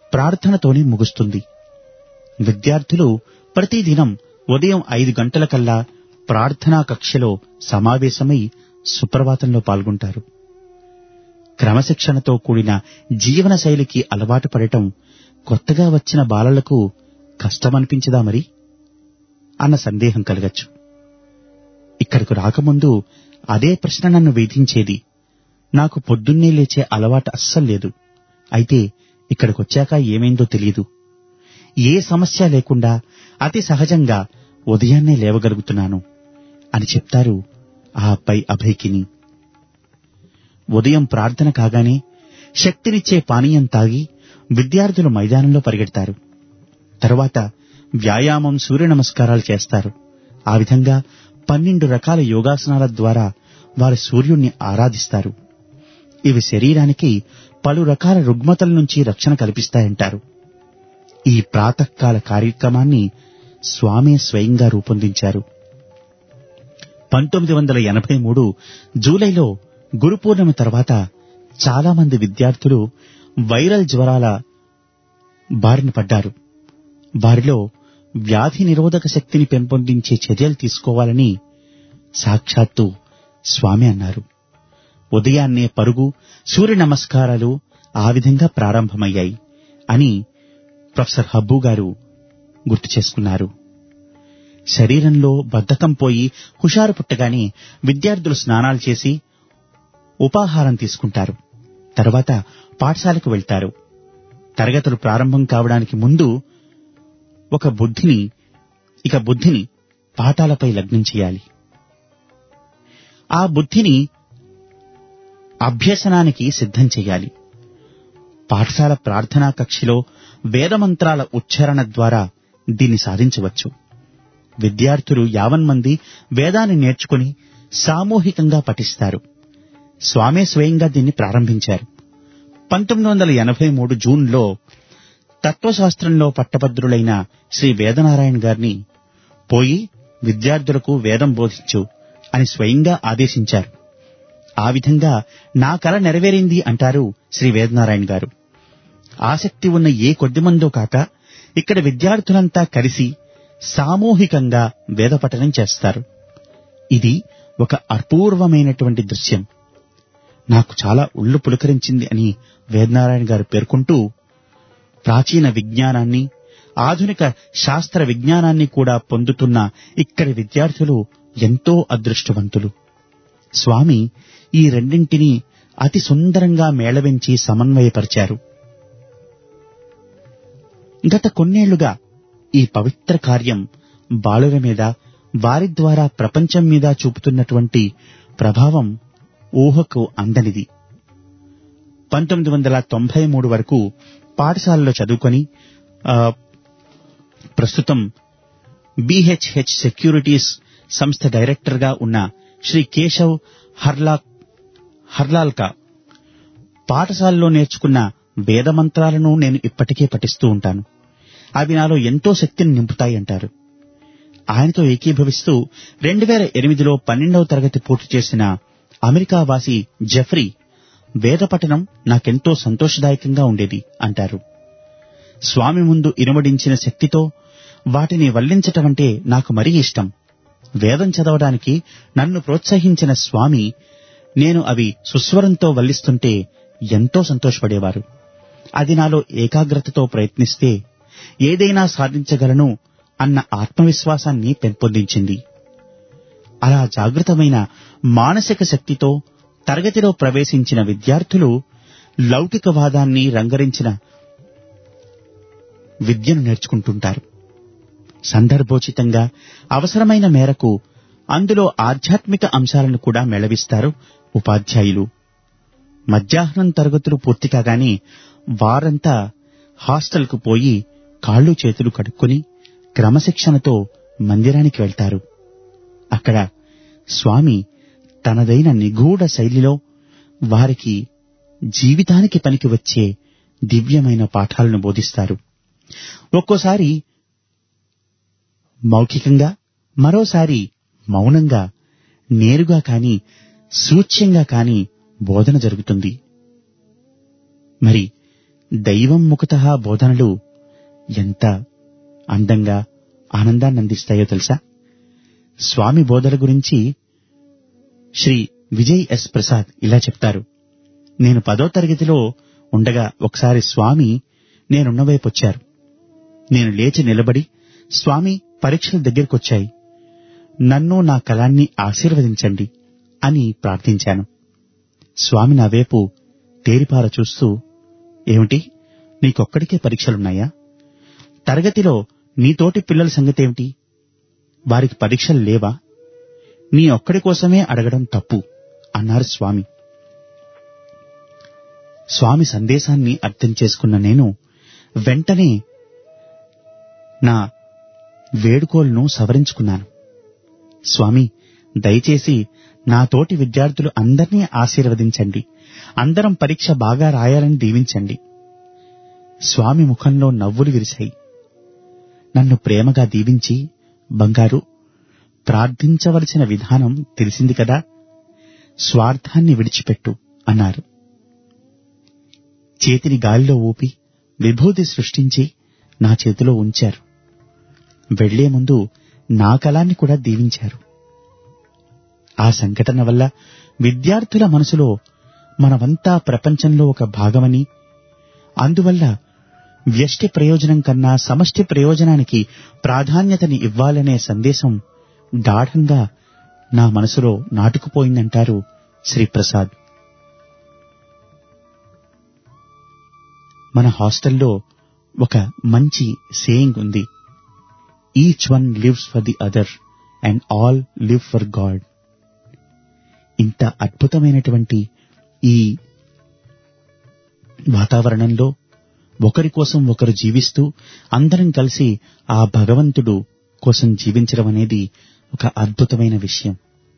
ప్రార్థనతోనే ముగుస్తుంది విద్యార్థులు ప్రతిదినం ఉదయం ఐదు గంటలకల్లా ప్రార్థనా కక్షలో సమావేశమై సుప్రభాతంలో పాల్గొంటారు క్రమశిక్షణతో కూడిన జీవన శైలికి అలవాటు పడటం కొత్తగా వచ్చిన బాలలకు కష్టమనిపించదా మరి అన్న సందేహం కలగచ్చు ఇక్కడకు రాకముందు అదే ప్రశ్న నన్ను వేధించేది నాకు పొద్దున్నే లేచే అలవాటు అస్సలు లేదు అయితే ఇక్కడికొచ్చాక ఏమైందో తెలియదు ఏ సమస్య లేకుండా అతి సహజంగా ఉదయాన్నే లేవగలుగుతున్నాను అని చెప్తారు ఆ అబ్బాయి అభయ్కిని ఉదయం ప్రార్థన కాగానే శక్తినిచ్చే పానీయం తాగి విద్యార్థులు మైదానంలో పరిగెడతారు తరువాత వ్యాయామం సూర్య నమస్కారాలు చేస్తారు ఆ విధంగా పన్నెండు రకాల యోగాసనాల ద్వారా వారు సూర్యుణ్ణి ఆరాధిస్తారు ఇవి శరీరానికి పలు రకాల రుగ్మతల నుంచి రక్షణ కల్పిస్తాయంటారు ఈ ప్రాతకాల కార్యక్రమాన్ని స్వామి స్వయంగా రూపొందించారు పంతొమ్మిది వందల ఎనభై మూడు జూలైలో గురు పూర్ణిమ తర్వాత చాలా మంది విద్యార్థులు వైరల్ జ్వరాల బారిన పడ్డారు వారిలో వ్యాధి నిరోధక శక్తిని పెంపొందించే చర్యలు తీసుకోవాలని సాక్షాత్తు స్వామి అన్నారు ఉదయాన్నే పరుగు సూర్య నమస్కారాలు ఆ విధంగా ప్రారంభమయ్యాయి అని ప్రొఫెసర్ హబ్బు గారు గుర్తు చేసుకున్నారు శరీరంలో బద్ధకం పోయి హుషారు పుట్టగానే విద్యార్థులు స్నానాలు చేసి ఉపాహారం తీసుకుంటారు తర్వాత పాఠశాలకు వెళ్తారు తరగతులు ప్రారంభం కావడానికి ముందు ఒక బుద్ధిని ఇక బుద్ధిని పాఠాలపై లగ్నం చేయాలి ఆ బుద్ధిని అభ్యసనానికి సిద్ధం చేయాలి పాఠశాల ప్రార్థనా కక్షలో వేదమంత్రాల ఉచ్చారణ ద్వారా దీన్ని సాధించవచ్చు విద్యార్థులు యావన్మంది వేదాన్ని నేర్చుకుని సామూహికంగా పఠిస్తారు స్వామే స్వయంగా దీన్ని ప్రారంభించారు పంతొమ్మిది వందల ఎనభై మూడు జూన్లో తత్వశాస్త్రంలో పట్టభద్రులైన శ్రీ వేదనారాయణ గారిని పోయి విద్యార్థులకు వేదం బోధించు అని స్వయంగా ఆదేశించారు ఆ విధంగా నా కల నెరవేరింది అంటారు శ్రీ వేదనారాయణ గారు ఆసక్తి ఉన్న ఏ కొద్దిమందో కాక ఇక్కడ విద్యార్థులంతా కలిసి సామూహికంగా వేద పఠనం చేస్తారు ఇది ఒక అపూర్వమైనటువంటి దృశ్యం నాకు చాలా ఒళ్ళు పులకరించింది అని వేదనారాయణ గారు పేర్కొంటూ ప్రాచీన విజ్ఞానాన్ని ఆధునిక శాస్త్ర విజ్ఞానాన్ని కూడా పొందుతున్న ఇక్కడి విద్యార్థులు ఎంతో అదృష్టవంతులు స్వామి ఈ రెండింటినీ అతి సుందరంగా మేళవించి సమన్వయపరిచారు గత కొన్నేళ్లుగా ఈ పవిత్ర కార్యం బాలుర మీద వారి ద్వారా ప్రపంచం మీద చూపుతున్నటువంటి ప్రభావం ఊహకు అందనిది పంతొమ్మిది వందల తొంభై మూడు వరకు పాఠశాలలో చదువుకొని ఆ, ప్రస్తుతం బిహెచ్హెచ్ సెక్యూరిటీస్ సంస్థ డైరెక్టర్గా ఉన్న శ్రీ కేశవ్ హర్లా హర్లాల్కా పాఠశాలలో నేర్చుకున్న వేద మంత్రాలను నేను ఇప్పటికే పఠిస్తూ ఉంటాను అవి నాలో ఎంతో శక్తిని నింపుతాయి అంటారు ఆయనతో ఏకీభవిస్తూ రెండు వేల ఎనిమిదిలో పన్నెండవ తరగతి పూర్తి చేసిన అమెరికా వాసి జెఫ్రీ వేద పఠనం నాకెంతో సంతోషదాయకంగా ఉండేది అంటారు స్వామి ముందు ఇనుమడించిన శక్తితో వాటిని వల్లించటమంటే నాకు మరీ ఇష్టం వేదం చదవడానికి నన్ను ప్రోత్సహించిన స్వామి నేను అవి సుస్వరంతో వల్లిస్తుంటే ఎంతో సంతోషపడేవారు అది నాలో ఏకాగ్రతతో ప్రయత్నిస్తే ఏదైనా సాధించగలను అన్న ఆత్మవిశ్వాసాన్ని పెంపొందించింది అలా జాగృతమైన మానసిక శక్తితో తరగతిలో ప్రవేశించిన విద్యార్థులు లౌకికవాదాన్ని రంగరించిన విద్యను నేర్చుకుంటుంటారు సందర్భోచితంగా అవసరమైన మేరకు అందులో ఆధ్యాత్మిక అంశాలను కూడా మెళవిస్తారు ఉపాధ్యాయులు మధ్యాహ్నం తరగతులు పూర్తి కాగానే వారంతా హాస్టల్కు పోయి కాళ్ళు చేతులు కడుక్కొని క్రమశిక్షణతో మందిరానికి వెళ్తారు అక్కడ స్వామి తనదైన నిగూఢ శైలిలో వారికి జీవితానికి పనికి వచ్చే దివ్యమైన పాఠాలను బోధిస్తారు ఒక్కోసారి మౌఖికంగా మరోసారి మౌనంగా నేరుగా కాని సూచ్యంగా కాని బోధన జరుగుతుంది మరి దైవం ముఖత బోధనలు ఎంత అందంగా ఆనందాన్ని అందిస్తాయో తెలుసా స్వామి బోధల గురించి శ్రీ విజయ్ ఎస్ ప్రసాద్ ఇలా చెప్తారు నేను పదో తరగతిలో ఉండగా ఒకసారి స్వామి నేనున్న వైపు వచ్చారు నేను లేచి నిలబడి స్వామి పరీక్షల దగ్గరకొచ్చాయి నన్ను నా కళాన్ని ఆశీర్వదించండి అని ప్రార్థించాను స్వామి నా వైపు తేరిపార చూస్తూ ఏమిటి నీకొక్కడికే పరీక్షలున్నాయా తరగతిలో నీతోటి పిల్లల సంగతేమిటి వారికి పరీక్షలు లేవా నీ ఒక్కడి కోసమే అడగడం తప్పు అన్నారు స్వామి స్వామి సందేశాన్ని అర్థం చేసుకున్న నేను వెంటనే నా వేడుకోలను సవరించుకున్నాను స్వామి దయచేసి నా తోటి విద్యార్థులు అందరినీ ఆశీర్వదించండి అందరం పరీక్ష బాగా రాయాలని దీవించండి స్వామి ముఖంలో నవ్వులు విరిశాయి నన్ను ప్రేమగా దీవించి బంగారు ప్రార్థించవలసిన విధానం తెలిసింది కదా స్వార్థాన్ని విడిచిపెట్టు అన్నారు చేతిని గాలిలో ఊపి విభూతి సృష్టించి నా చేతిలో ఉంచారు వెళ్లే ముందు నా కళాన్ని కూడా దీవించారు ఆ సంఘటన వల్ల విద్యార్థుల మనసులో మనమంతా ప్రపంచంలో ఒక భాగమని అందువల్ల వ్యష్టి ప్రయోజనం కన్నా సమష్టి ప్రయోజనానికి ప్రాధాన్యతని ఇవ్వాలనే సందేశం గాఢంగా నా మనసులో నాటుకుపోయిందంటారు శ్రీప్రసాద్ మన హాస్టల్లో ఒక మంచి సేయింగ్ ఉంది each one lives for the other and all live for God ఇంత అద్భుతమైనటువంటి ఈ వాతావరణంలో ఒకరి కోసం ఒకరు జీవిస్తూ అందరం కలిసి ఆ భగవంతుడు కోసం జీవించడం అనేది ఒక అద్భుతమైన విషయం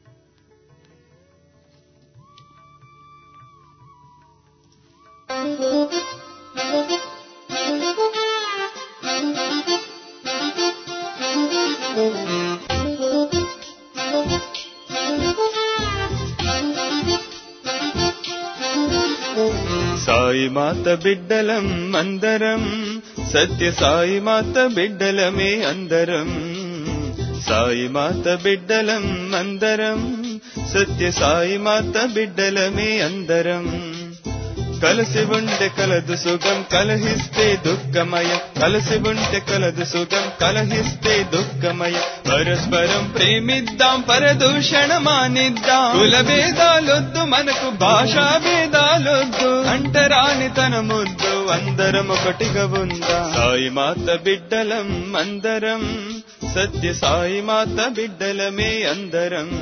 సాయి మాత బిడ్డలం అందరం సత్య సాయి మాత బిడ్డలమే అందరం సాయి మాత బిడ్డలం అందరం సత్య సాయి మాత బిడ్డలమే అందరం కలిసి ఉంటే కలదు సుఖం కలహిస్తే దుఃఖమయ కలిసి ఉంటే కలదు సుఖం కలహిస్తే దుఃఖమయ పరస్పరం ప్రేమిద్దాం పరదూషణ మానిద్దాం కుల భేదాలొద్దు మనకు భాషా భేదాలొద్దు అంటరాని తన ముద్దు అందరం ఒకటిగా ఉందా సాయి మాత బిడ్డలం అందరం సత్య సాయి మాత బిడ్డలమే అందరం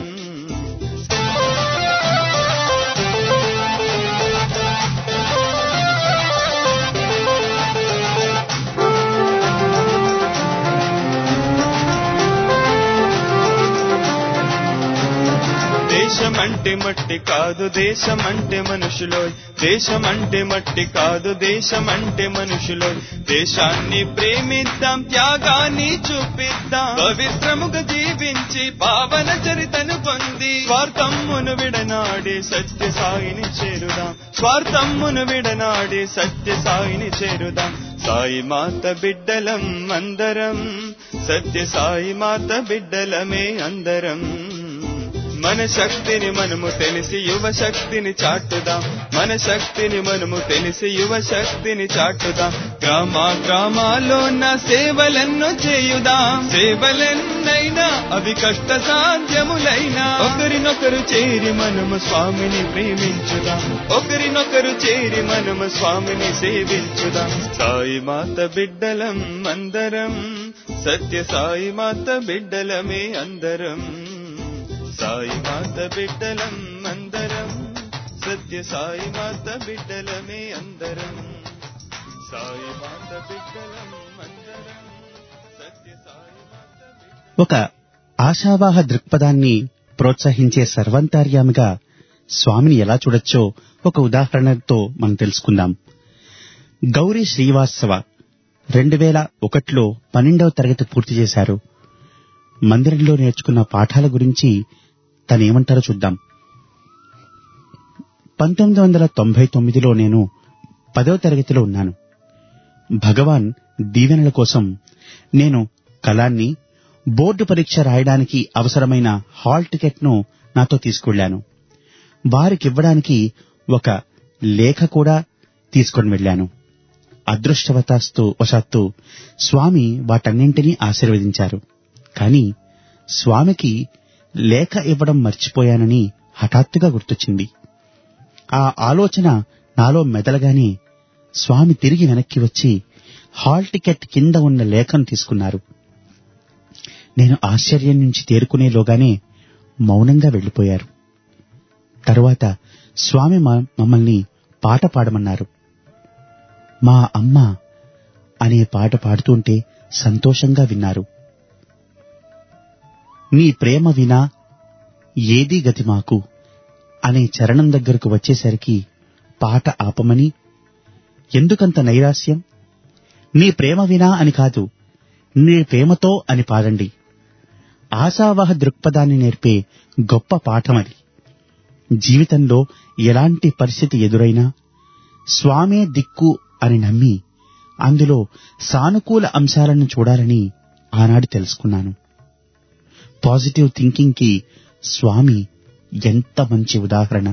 దేశం అంటే మట్టి కాదు దేశం అంటే మనుషులో దేశం అంటే మట్టి కాదు దేశం అంటే మనుషులో దేశాన్ని ప్రేమిద్దాం త్యాగాన్ని చూపిద్దాం పవిత్రముగా జీవించి పావన చరితను పొంది స్వార్థమ్మును విడనాడి సత్య సాయిని చేరుదాం స్వార్థమ్మును విడనాడి సత్య సాయిని చేరుదాం సాయి మాత బిడ్డలం అందరం సత్య సాయి మాత బిడ్డలమే అందరం మన శక్తిని మనము తెలిసి యువ శక్తిని చాటుదాం మన శక్తిని మనము తెలిసి యువ శక్తిని చాటుదాం గ్రామ గ్రామాల్లో నా సేవలెన్నో చేయుదాం సేవలెన్నైనా అవి కష్ట సాధ్యములైనా ఒకరినొకరు చేరి మనము స్వామిని ప్రేమించుదాం ఒకరినొకరు చేరి మనము స్వామిని సేవించుదాం సాయి మాత బిడ్డలం అందరం సత్య సాయి మాత బిడ్డలమే అందరం సాయి మాత బిడ్డలం అందరం సత్య సాయి మాత బిడ్డలమే అందరం సాయి మాత బిడ్డలం అందరం సత్య సాయి మాత బిడ్డ ఒక ఆశావాహ దృక్పథాన్ని ప్రోత్సహించే సర్వంతార్యామిగా స్వామిని ఎలా చూడొచ్చో ఒక ఉదాహరణతో మనం తెలుసుకుందాం గౌరీ శ్రీవాస్తవ రెండు వేల ఒకటిలో పన్నెండవ తరగతి పూర్తి చేశారు మందిరంలో నేర్చుకున్న పాఠాల గురించి తనేమంటారో చూద్దాం పంతొమ్మిది వందల తొంభై తొమ్మిదిలో నేను పదవ తరగతిలో ఉన్నాను భగవాన్ దీవెనల కోసం నేను కలాన్ని బోర్డు పరీక్ష రాయడానికి అవసరమైన హాల్ టికెట్ను నాతో తీసుకెళ్లాను వారికివ్వడానికి ఒక లేఖ కూడా తీసుకొని వెళ్ళాను అదృష్టవశాత్తు వశాత్తు స్వామి వాటన్నింటినీ ఆశీర్వదించారు కాని స్వామికి లేఖ ఇవ్వడం మర్చిపోయానని హఠాత్తుగా గుర్తొచ్చింది ఆ ఆలోచన నాలో మెదలగానే స్వామి తిరిగి వెనక్కి వచ్చి హాల్ టికెట్ కింద ఉన్న లేఖను తీసుకున్నారు నేను ఆశ్చర్యం నుంచి తేరుకునేలోగానే మౌనంగా వెళ్లిపోయారు తరువాత స్వామి మ- మమ్మల్ని పాట పాడమన్నారు మా అమ్మ అనే పాట పాడుతుంటే సంతోషంగా విన్నారు నీ ప్రేమ వినా ఏదీ గతి మాకు అనే చరణం దగ్గరకు వచ్చేసరికి పాట ఆపమని ఎందుకంత నైరాస్యం నీ ప్రేమ వినా అని కాదు నీ ప్రేమతో అని పాడండి ఆశావహ దృక్పథాన్ని నేర్పే గొప్ప పాఠమది జీవితంలో ఎలాంటి పరిస్థితి ఎదురైనా స్వామే దిక్కు అని నమ్మి అందులో సానుకూల అంశాలను చూడాలని ఆనాడు తెలుసుకున్నాను పాజిటివ్ థింకింగ్ కి స్వామి ఎంత మంచి ఉదాహరణ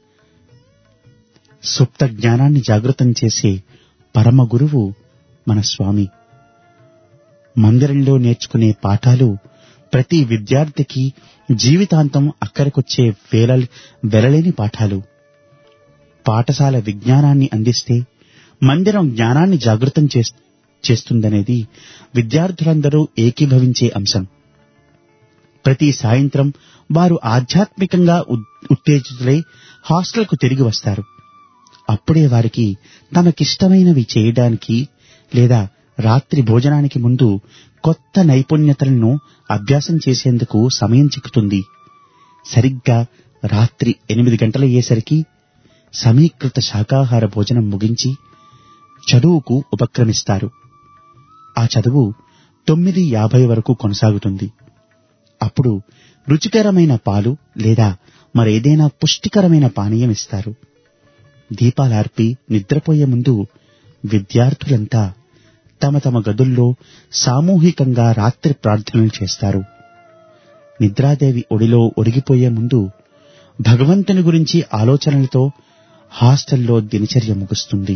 సుప్త జ్ఞానాన్ని జాగృతం చేసే పరమ గురువు మన స్వామి మందిరంలో నేర్చుకునే పాఠాలు ప్రతి విద్యార్థికి జీవితాంతం అక్కడికొచ్చే వేల వెలలేని పాఠాలు పాఠశాల విజ్ఞానాన్ని అందిస్తే మందిరం జ్ఞానాన్ని జాగృతం చేస్- చేస్తుందనేది విద్యార్థులందరూ ఏకీభవించే అంశం ప్రతి సాయంత్రం వారు ఆధ్యాత్మికంగా ఉద్- ఉత్తేజితులై హాస్టల్కు తిరిగి వస్తారు అప్పుడే వారికి తమకిష్టమైనవి చేయడానికి లేదా రాత్రి భోజనానికి ముందు కొత్త నైపుణ్యతలను అభ్యాసం చేసేందుకు సమయం చిక్కుతుంది సరిగ్గా రాత్రి ఎనిమిది గంటలయ్యేసరికి సమీకృత శాకాహార భోజనం ముగించి చదువుకు ఉపక్రమిస్తారు ఆ చదువు తొమ్మిది యాభై వరకు కొనసాగుతుంది అప్పుడు రుచికరమైన పాలు లేదా మరేదైనా పుష్టికరమైన పానీయం ఇస్తారు దీపాలార్పి నిద్రపోయే ముందు విద్యార్థులంతా తమ తమ గదుల్లో సామూహికంగా రాత్రి ప్రార్థనలు చేస్తారు నిద్రాదేవి ఒడిలో ఒడిగిపోయే ముందు భగవంతుని గురించి ఆలోచనలతో హాస్టల్లో దినచర్య ముగుస్తుంది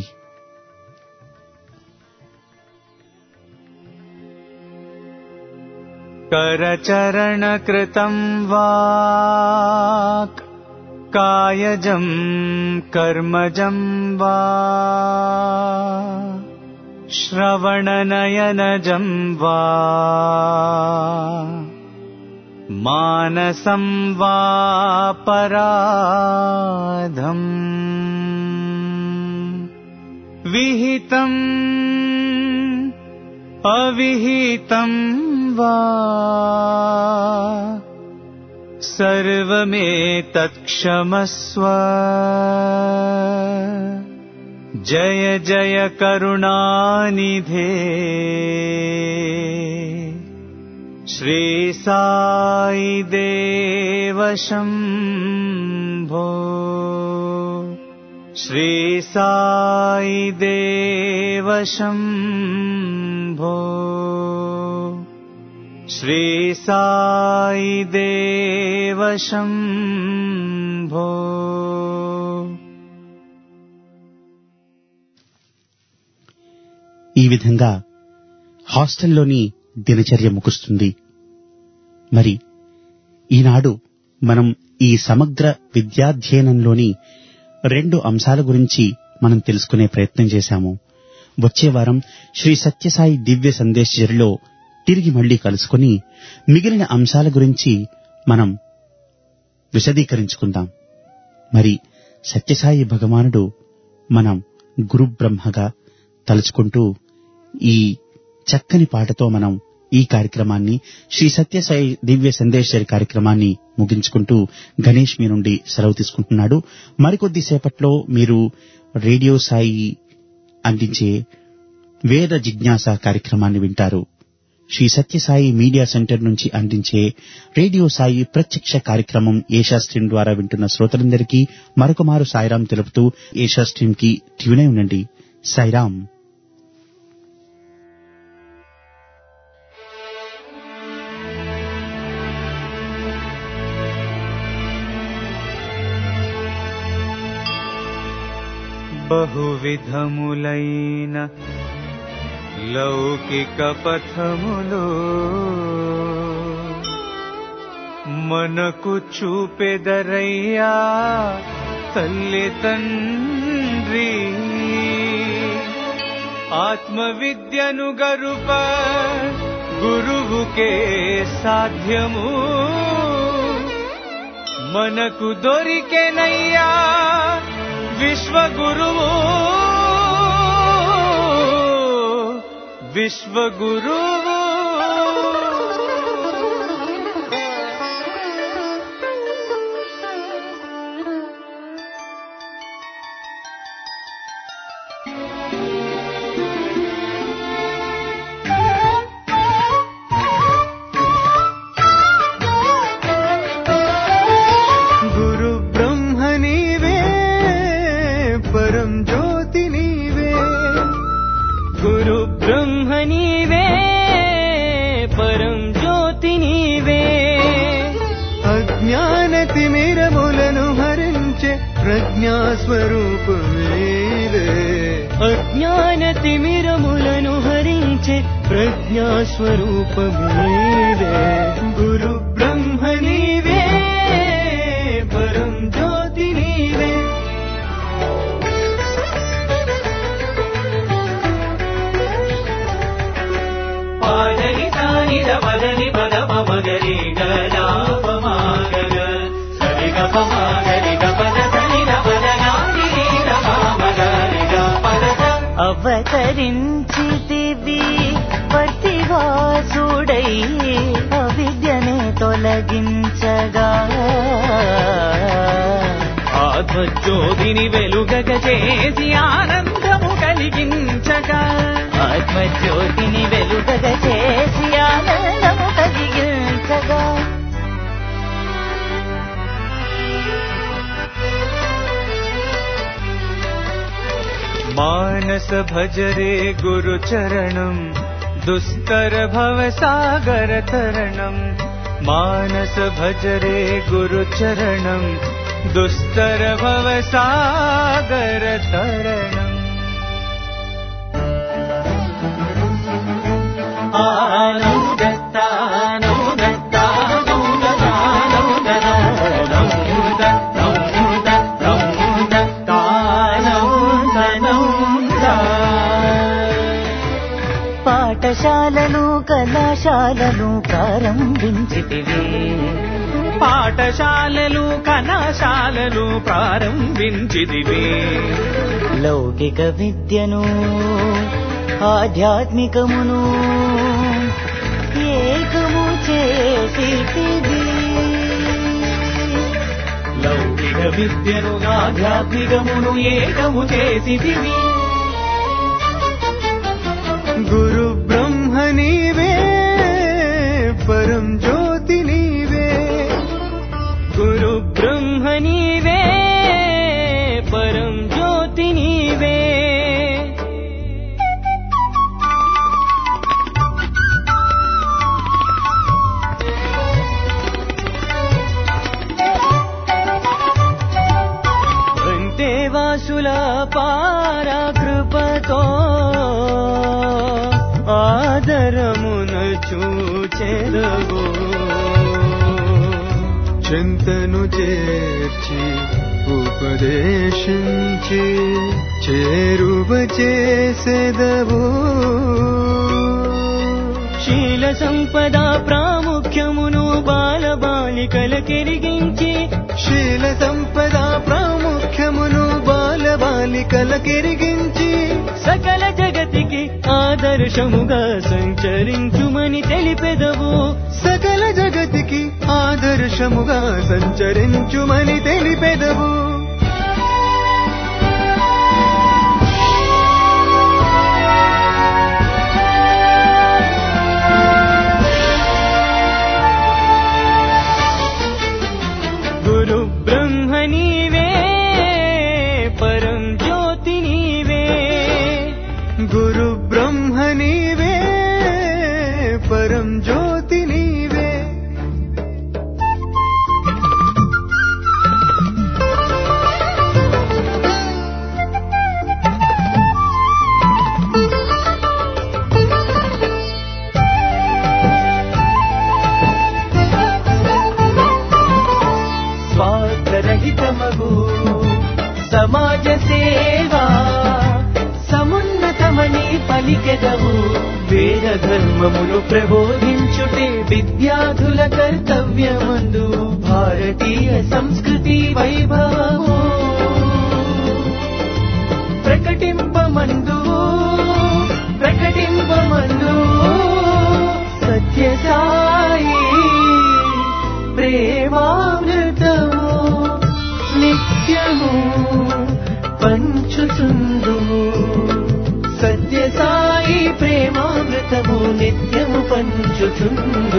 करचरणकृतम् वाक् कायजम् कर्मजम् वा श्रवणनयनजम् वा मानसं वा पराधम् विहितम् अविहितम् वा सर्वमेतत्क्षमस्व जय जय करुणानिधे श्री साई देव शम्भो श्री साई देव शम्भो श्री साई देव शम्भो ఈ విధంగా హాస్టల్లోని దినచర్య ముగుస్తుంది మరి ఈనాడు మనం ఈ సమగ్ర విద్యాధ్యయనంలోని రెండు అంశాల గురించి మనం తెలుసుకునే ప్రయత్నం చేశాము వచ్చే వారం శ్రీ సత్యసాయి దివ్య సందేశరిలో తిరిగి మళ్ళీ కలుసుకొని మిగిలిన అంశాల గురించి మనం విశదీకరించుకుందాం మరి సత్యసాయి భగవానుడు మనం గురు బ్రహ్మగా తలుచుకుంటూ ఈ చక్కని పాటతో మనం ఈ కార్యక్రమాన్ని శ్రీ సత్యసాయి దివ్య సందేశరి కార్యక్రమాన్ని ముగించుకుంటూ గణేష్ మీ నుండి సెలవు తీసుకుంటున్నాడు మరికొద్ది సేపట్లో మీరు రేడియో సాయి అందించే వేద జిజ్ఞాస కార్యక్రమాన్ని వింటారు శ్రీ సత్యసాయి మీడియా సెంటర్ నుంచి అందించే రేడియో సాయి ప్రత్యక్ష కార్యక్రమం ఏషా స్ట్రీమ్ ద్వారా వింటున్న శ్రోతలందరికీ మరొకమారు సాయిరాం తెలుపుతూ ఏషా స్ట్రీమ్ కి ట్యూనై ఉండండి సాయిరాం బహువిధములైన లౌకిక పథములు మనకు చూపెదరయ్యా తల్లి తండ్రి ఆత్మవిద్యను గరుప గురువుకే సాధ్యము మనకు దొరికెనయ్యా విశ్వగురువు విశ్వగురువు గురు బ్రహ్మ నీవే పరం జ్యోతి నీవే గురు బ్రహ్మ నీవే పరం జ్యోతి నీవే అజ్ఞాన తిమిరములను హరించే ప్రజ్ఞా స్వరూపమేవే అజ్ఞాన తిమిరములను హరించే ప్రజ్ఞా స్వరూపమేవే గురు బ్రహ్మ నీవే పరం జ్యోతి నీవే పాదని తానిద పదని పద మగరి గలాపమాగగ సరి గపమాగరి గపద సని పద నాదిరి మగరి గపద అవతరించితివి పతివాసుడై అవిద్యనే తొలగించగా ఆత్మజ్యోతిని వెలుగగ చేసి ఆనందము కలిగించగా ఆత్మజ్యోతిని వెలుగగ చేసి ఆనందము కలిగించగా మానస భజరే గురు చరణం దుస్తర భవ సాగర తరణం మానస భజరే గురు చరణం దుస్తర భవ సాగర తరణం పాఠశాలను కళాశాలను ప్రారంభించితివి పాఠశాలలు కళాశాలలు ప్రారంభించిదివి లౌకిక విద్యను ఆధ్యాత్మికమును ఏకము చేసితివి లౌకిక విద్యను ఆధ్యాత్మికమును ఏకము చేసిదివి గురు బ్రహ్మ నీవే పరం జ్యోతి నీవే గురు బ్రహ్మ నీవే పరం జ్యోతి నీవే వందేవాసుల పారాకృపతో ఆదరమున చూచెదవు చింతను చేర్చి ఉపదేశించి చేరువ చేసెదవు శీల సంపద ప్రాముఖ్యమును బాల బాలికలకెరిగించి శీల సంపద ప్రాముఖ్యమును బాల బాలికలకెరిగించి సకల జగతికి ఆదర్శముగా సంచరించుమని తెలిపెదవు సకల జగతికి ఆదర్శముగా సంచరించుమని తెలిపెదవు నీవే పరం జ్యోతి నీవే స్వార్థరహితమగు సమాజ సేవా సమున్నతమని పలికెదవు వేద ధర్మమును ప్రబోధించుటే విద్యార్థుల కర్తవ్యమందు భారతీయ సంస్కృతి వైభవము ప్రకటింపమందు ప్రకటింపమందు సత్యసాయి ప్రేమామృతము నిత్యము పంచుచుందు సత్యసాయి ప్రేమామృతము నిత్యము పంచుచుందు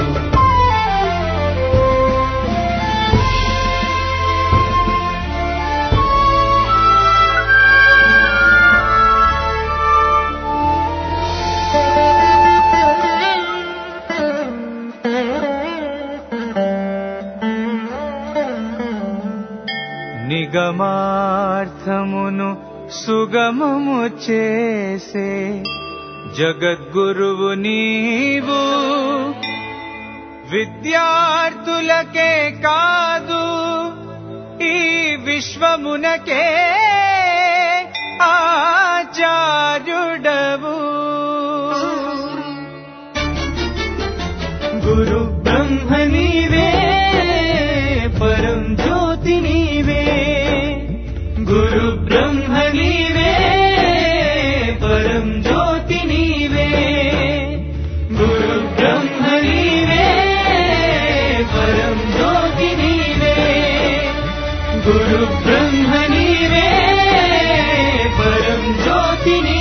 నిగమార్థమును సుగమము చేసే జగద్గురువు నీవు విద్యార్థులకే కాదు ఈ విశ్వమునకే ఆచార్యుడవు గురు బ్రహ్మ నీవే పరం జ్యోతి నీవే గురు బ్రహ్మ నీవే పరం జ్యోతి నీవే గురు బ్రహ్మ నీవే పరం జ్యోతి నీవే గురు బ్రహ్మ నీవే పరం జ్యోతి నీవే